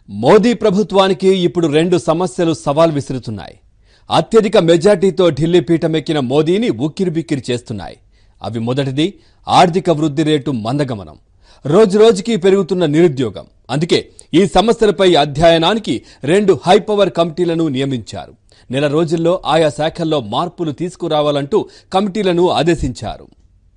మోదీ ప్రభుత్వానికి ఇప్పుడు రెండు సమస్యలు సవాల్ విసురుతున్నాయి అత్యధిక మెజార్టీతో ఢిల్లీ పీఠమెక్కిన మోదీని ఉక్కిరిబిక్కిరి చేస్తున్నాయి అవి మొదటిది ఆర్థిక వృద్ధి రేటు మందగమనం రోజురోజుకి పెరుగుతున్న నిరుద్యోగం అందుకే ఈ సమస్యలపై అధ్యయనానికి రెండు హైపవర్ కమిటీలను నియమించారు నెల రోజుల్లో ఆయా శాఖల్లో మార్పులు తీసుకురావాలంటూ కమిటీలను ఆదేశించారు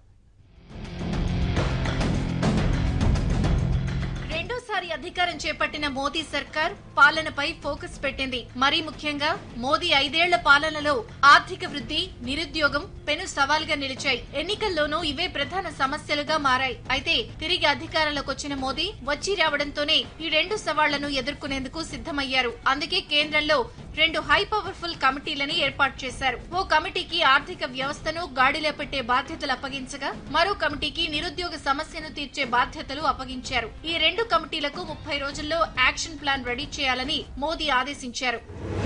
రెండోసారి అధికారం చేపట్టిన మోదీ సర్కార్ పాలనపై ఫోకస్ పెట్టింది మరీ ముఖ్యంగా మోదీ ఐదేళ్ల పాలనలో ఆర్థిక వృద్ధి నిరుద్యోగం పెను సవాల్గా నిలిచాయి ఎన్నికల్లోనూ ఇవే ప్రధాన సమస్యలుగా మారాయి అయితే తిరిగి అధికారంలోకి వచ్చిన మోదీ వచ్చి రావడంతోనే ఈ రెండు సవాళ్లను ఎదుర్కొనేందుకు సిద్దమయ్యారు అందుకే కేంద్రంలో రెండు హై పవర్ఫుల్ కమిటీలని ఏర్పాటు చేశారు ఓ కమిటీకి ఆర్థిక వ్యవస్థను గాడిలో పెట్టే బాధ్యతలు అప్పగించగా మరో కమిటీకి నిరుద్యోగ సమస్యను తీర్చే బాధ్యతలు అప్పగించారు ఈ రెండు కమిటీలకు ముప్పై రోజుల్లో యాక్షన్ ప్లాన్ రెడీ చేయాలని మోదీ ఆదేశించారు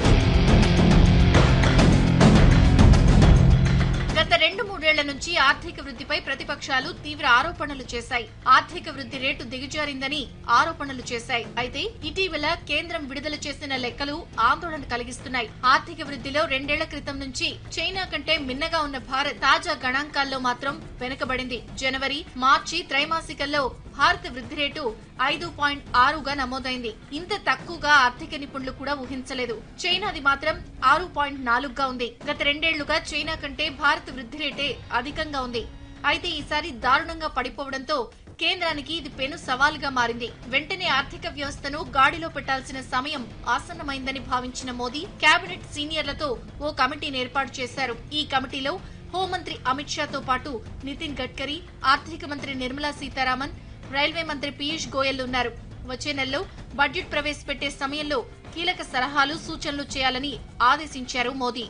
గత రెండు మూడేళ్ల నుంచి ఆర్థిక వృద్ధిపై ప్రతిపక్షాలు తీవ్ర ఆరోపణలు చేశాయి ఆర్థిక వృద్ధి రేటు దిగజారిందని ఆరోపణలు చేశాయి అయితే ఇటీవల కేంద్రం విడుదల చేసిన లెక్కలు ఆందోళన కలిగిస్తున్నాయి ఆర్థిక వృద్ధిలో రెండేళ్ల క్రితం నుంచి చైనా కంటే మిన్నగా ఉన్న భారత్ తాజా గణాంకాల్లో మాత్రం వెనుకబడింది జనవరి మార్చి త్రైమాసికల్లో భారత వృద్ధి రేటు ఐదు పాయింట్ ఆరుగా నమోదైంది ఇంత తక్కువగా ఆర్థిక నిపుణులు కూడా ఊహించలేదు చైనాది మాత్రం ఆరు పాయింట్ నాలుగుగా ఉంది గత రెండేళ్లుగా చైనా కంటే భారత వృద్ధి రేటే అధికంగా ఉంది అయితే ఈసారి దారుణంగా పడిపోవడంతో కేంద్రానికి ఇది పెను సవాలుగా మారింది వెంటనే ఆర్థిక వ్యవస్థను గాడిలో పెట్టాల్సిన సమయం ఆసన్నమైందని భావించిన మోదీ కేబినెట్ సీనియర్లతో ఓ కమిటీని ఏర్పాటు చేశారు ఈ కమిటీలో హోంమంత్రి అమిత్ షాతో పాటు నితిన్ గడ్కరీ ఆర్థిక మంత్రి నిర్మలా సీతారామన్ రైల్వే మంత్రి పీయూష్ గోయల్ ఉన్నారు వచ్చే నెలలో బడ్జెట్ ప్రవేశపెట్టే సమయంలో కీలక సలహాలు సూచనలు చేయాలని ఆదేశించారు మోదీ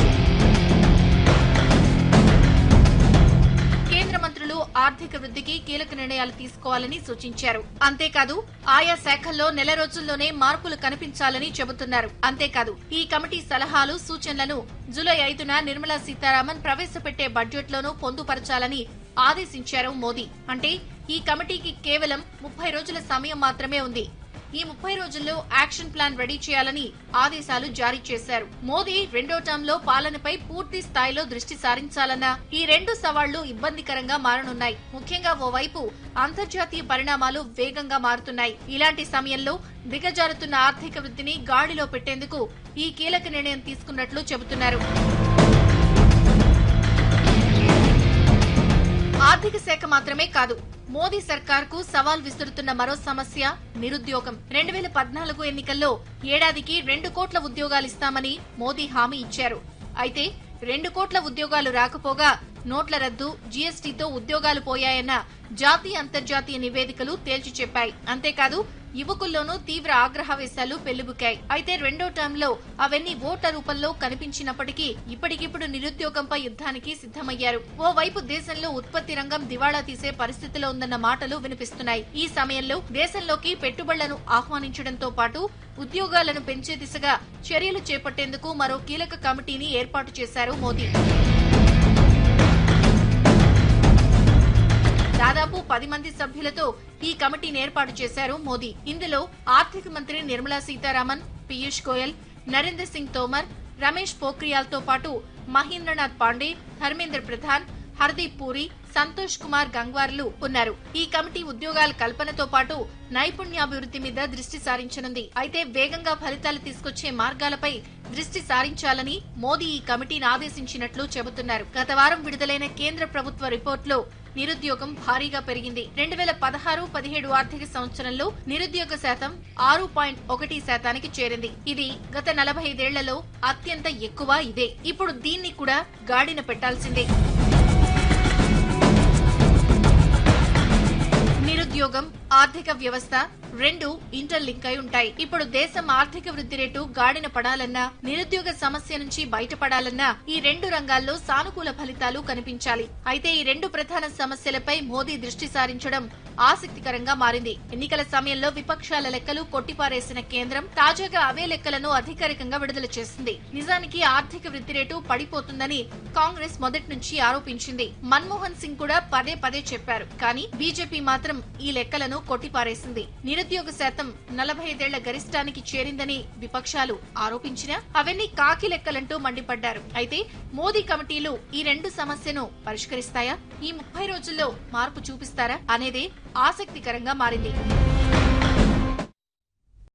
కేంద్ర మంత్రులు ఆర్థిక వృద్ధికి కీలక నిర్ణయాలు తీసుకోవాలని సూచించారు అంతేకాదు ఆయా శాఖల్లో నెల రోజుల్లోనే మార్పులు కనిపించాలని చెబుతున్నారు అంతేకాదు ఈ కమిటీ సలహాలు సూచనలను జూలై ఐదున నిర్మలా సీతారామన్ ప్రవేశపెట్టే బడ్జెట్లోనూ పొందుపరచాలని ఆదేశించారు మోదీ అంటే ఈ కమిటీకి కేవలం ముప్పై రోజుల సమయం మాత్రమే ఉంది ఈ ముప్పై రోజుల్లో యాక్షన్ ప్లాన్ రెడీ చేయాలని ఆదేశాలు జారీ చేశారు మోదీ రెండో టర్మ్ లో పాలనపై పూర్తి స్థాయిలో దృష్టి సారించాలన్న ఈ రెండు సవాళ్లు ఇబ్బందికరంగా మారనున్నాయి ముఖ్యంగా ఓవైపు అంతర్జాతీయ పరిణామాలు వేగంగా మారుతున్నాయి ఇలాంటి సమయంలో దిగజారుతున్న ఆర్థిక వృద్ధిని గాడిలో పెట్టేందుకు ఈ కీలక నిర్ణయం తీసుకున్నట్లు చెబుతున్నారు ఆర్థిక శాఖ మాత్రమే కాదు మోదీ సర్కార్ కు సవాల్ విసురుతున్న మరో సమస్య నిరుద్యోగం రెండు వేల పద్నాలుగు ఎన్నికల్లో ఏడాదికి రెండు కోట్ల ఉద్యోగాలు ఇస్తామని మోదీ హామీ ఇచ్చారు అయితే రెండు కోట్ల ఉద్యోగాలు రాకపోగా నోట్ల రద్దు జీఎస్టీతో ఉద్యోగాలు పోయాయన్న జాతీయ అంతర్జాతీయ నివేదికలు తేల్చి చెప్పాయి అంతేకాదు యువకుల్లోనూ తీవ్ర ఆగ్రహవేశాలు పెళ్లిబుకాయి అయితే రెండో టర్మ్ లో అవన్నీ ఓట్ల రూపంలో కనిపించినప్పటికీ ఇప్పటికిప్పుడు నిరుద్యోగంపై యుద్ధానికి సిద్దమయ్యారు ఓవైపు దేశంలో ఉత్పత్తి రంగం దివాళా తీసే పరిస్థితిలో ఉందన్న మాటలు వినిపిస్తున్నాయి ఈ సమయంలో దేశంలోకి పెట్టుబడులను ఆహ్వానించడంతో పాటు ఉద్యోగాలను పెంచే దిశగా చర్యలు చేపట్టేందుకు మరో కీలక కమిటీని ఏర్పాటు చేశారు మోదీ దాదాపు పది మంది సభ్యులతో ఈ కమిటీని ఏర్పాటు చేశారు మోదీ ఇందులో ఆర్థిక మంత్రి నిర్మలా సీతారామన్ పీయూష్ గోయల్ నరేంద్ర సింగ్ తోమర్ రమేష్ పోఖ్రియాల్ తో పాటు మహేంద్రనాథ్ పాండే ధర్మేంద్ర ప్రధాన్ హర్దీప్ పూరి సంతోష్ కుమార్ గంగ్వార్లు ఉన్నారు ఈ కమిటీ ఉద్యోగాల కల్పనతో పాటు నైపుణ్యాభివృద్ధి మీద దృష్టి సారించనుంది అయితే వేగంగా ఫలితాలు తీసుకొచ్చే మార్గాలపై దృష్టి సారించాలని మోదీ ఈ కమిటీని ఆదేశించినట్లు చెబుతున్నారు గత వారం విడుదలైన కేంద్ర ప్రభుత్వ రిపోర్టులో నిరుద్యోగం భారీగా పెరిగింది రెండు వేల పదహారు పదిహేడు ఆర్థిక సంవత్సరంలో నిరుద్యోగ శాతం ఆరు పాయింట్ ఒకటి శాతానికి చేరింది ఇది గత నలభై ఐదేళ్లలో అత్యంత ఎక్కువ ఇదే ఇప్పుడు దీన్ని కూడా గాడిన పెట్టాల్సిందే నిరుద్యోగం ఆర్థిక వ్యవస్థ రెండు ఇంటర్ లింక్ అయి ఉంటాయి ఇప్పుడు దేశం ఆర్థిక వృద్ధి రేటు గాడిన పడాలన్నా నిరుద్యోగ సమస్య నుంచి బయటపడాలన్నా ఈ రెండు రంగాల్లో సానుకూల ఫలితాలు కనిపించాలి అయితే ఈ రెండు ప్రధాన సమస్యలపై మోదీ దృష్టి సారించడం ఆసక్తికరంగా మారింది ఎన్నికల సమయంలో విపక్షాల లెక్కలు కొట్టిపారేసిన కేంద్రం తాజాగా అవే లెక్కలను అధికారికంగా విడుదల చేసింది నిజానికి ఆర్థిక వృద్ధి రేటు పడిపోతుందని కాంగ్రెస్ మొదటి నుంచి ఆరోపించింది మన్మోహన్ సింగ్ కూడా పదే పదే చెప్పారు కానీ బీజేపీ మాత్రం ఈ లెక్కలను అంచనాలను కొట్టిపారేసింది నిరుద్యోగ శాతం నలభై ఐదేళ్ల గరిష్టానికి చేరిందని విపక్షాలు ఆరోపించినా అవన్నీ కాకి లెక్కలంటూ మండిపడ్డారు అయితే మోదీ కమిటీలు ఈ రెండు సమస్యను పరిష్కరిస్తాయా ఈ ముప్పై రోజుల్లో మార్పు చూపిస్తారా అనేదే ఆసక్తికరంగా మారింది